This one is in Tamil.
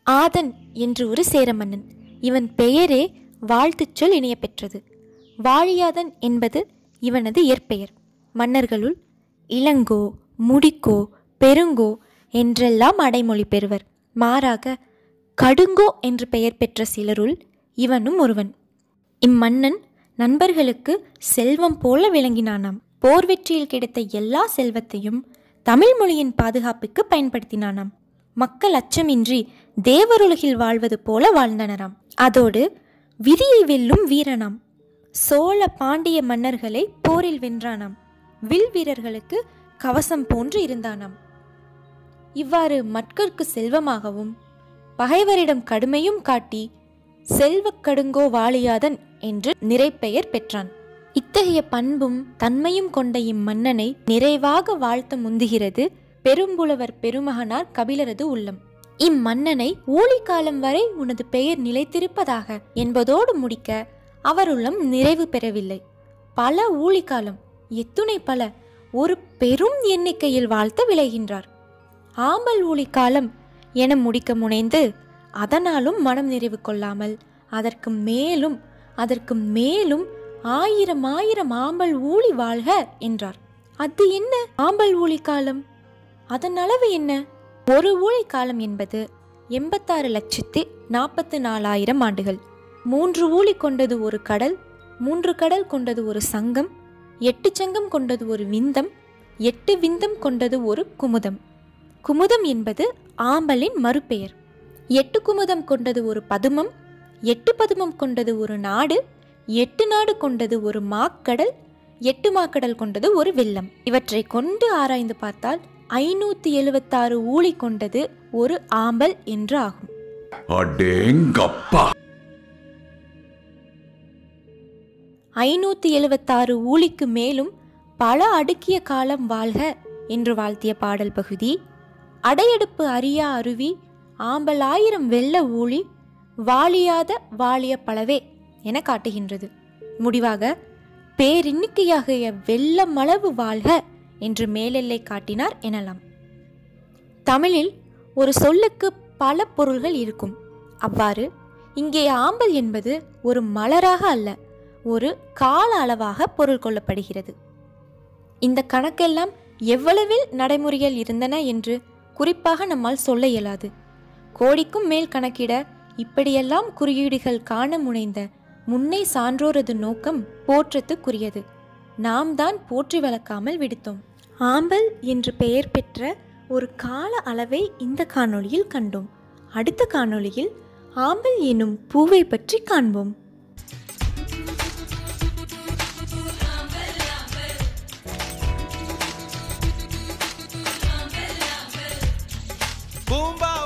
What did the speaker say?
ஆதன் என்று ஒரு சேர மன்னன் இவன் பெயரே வாழ்த்துச் சொல் இணைய பெற்றது வாழியாதன் என்பது இவனது இயற்பெயர் மன்னர்களுள் இளங்கோ முடிக்கோ பெருங்கோ என்றெல்லாம் அடைமொழி பெறுவர் மாறாக கடுங்கோ என்று பெயர் பெற்ற சிலருள் இவனும் ஒருவன் இம்மன்னன் நண்பர்களுக்கு செல்வம் போல விளங்கினானாம் போர் வெற்றியில் கிடைத்த எல்லா செல்வத்தையும் தமிழ் மொழியின் பாதுகாப்புக்கு பயன்படுத்தினானாம் மக்கள் அச்சமின்றி தேவருலகில் வாழ்வது போல வாழ்ந்தனராம் அதோடு விதியை வெல்லும் வீரனாம் சோழ பாண்டிய மன்னர்களை போரில் வென்றானாம் வில் வீரர்களுக்கு கவசம் போன்று இருந்தானாம் இவ்வாறு மக்களுக்கு செல்வமாகவும் பகைவரிடம் கடுமையும் காட்டி செல்வக் கடுங்கோ வாழியாதன் என்று நிறைப்பெயர் பெற்றான் இத்தகைய பண்பும் தன்மையும் கொண்ட இம்மன்னனை நிறைவாக வாழ்த்த முந்துகிறது பெரும்புலவர் பெருமகனார் கபிலரது உள்ளம் இம்மன்னனை ஊழிக்காலம் வரை உனது பெயர் நிலைத்திருப்பதாக என்பதோடு முடிக்க அவர் உள்ளம் நிறைவு பெறவில்லை பல ஊழிக்காலம் எத்துணை பல ஒரு பெரும் எண்ணிக்கையில் வாழ்த்த விளைகின்றார் ஆம்பல் ஊழிக்காலம் என முடிக்க முனைந்து அதனாலும் மனம் நிறைவு கொள்ளாமல் அதற்கு மேலும் அதற்கு மேலும் ஆயிரம் ஆயிரம் ஆம்பல் ஊழி வாழ்க என்றார் அது என்ன ஆம்பல் ஊழி காலம் அதன் அளவு என்ன ஒரு ஊழி காலம் என்பது எண்பத்தாறு லட்சத்தி நாற்பத்தி நாலாயிரம் ஆண்டுகள் மூன்று ஊழி கொண்டது ஒரு கடல் மூன்று கடல் கொண்டது ஒரு சங்கம் எட்டு சங்கம் கொண்டது ஒரு விந்தம் எட்டு விந்தம் கொண்டது ஒரு குமுதம் குமுதம் என்பது ஆம்பலின் மறுபெயர் எட்டு குமுதம் கொண்டது ஒரு பதுமம் எட்டு பதுமம் கொண்டது ஒரு நாடு எட்டு நாடு கொண்டது ஒரு மாக்கடல் எட்டு மாக்கடல் கொண்டது ஒரு வெள்ளம் இவற்றை கொண்டு ஆராய்ந்து பார்த்தால் ஐநூத்தி எழுவத்தாறு ஊழி கொண்டது ஒரு ஆம்பல் என்று ஆகும் அடேங்கப்பா ஐநூத்தி எழுவத்தாறு ஊழிக்கு மேலும் பல அடுக்கிய காலம் வாழ்க என்று வாழ்த்திய பாடல் பகுதி அடையெடுப்பு அறியா அருவி ஆம்பல் ஆயிரம் வெள்ள ஊழி வாழியாத வாழிய பலவே என காட்டுகின்றது முடிவாக பேரெண்ணிக்கையாகிய வெள்ளமளவு வாழ்க என்று மேலெல்லை காட்டினார் எனலாம் தமிழில் ஒரு சொல்லுக்கு பல பொருள்கள் இருக்கும் அவ்வாறு இங்கே ஆம்பல் என்பது ஒரு மலராக அல்ல ஒரு கால அளவாக பொருள் கொள்ளப்படுகிறது இந்த கணக்கெல்லாம் எவ்வளவில் நடைமுறையில் இருந்தன என்று குறிப்பாக நம்மால் சொல்ல இயலாது கோடிக்கும் மேல் கணக்கிட இப்படியெல்லாம் குறியீடுகள் காண முனைந்த முன்னை சான்றோரது நோக்கம் போற்றத்துக்குரியது நாம் தான் போற்றி வளர்க்காமல் விடுத்தோம் ஆம்பல் என்று பெயர் பெற்ற ஒரு கால அளவை இந்த காணொளியில் கண்டோம் அடுத்த காணொளியில் ஆம்பல் எனும் பூவை பற்றி காண்போம் பூம்பா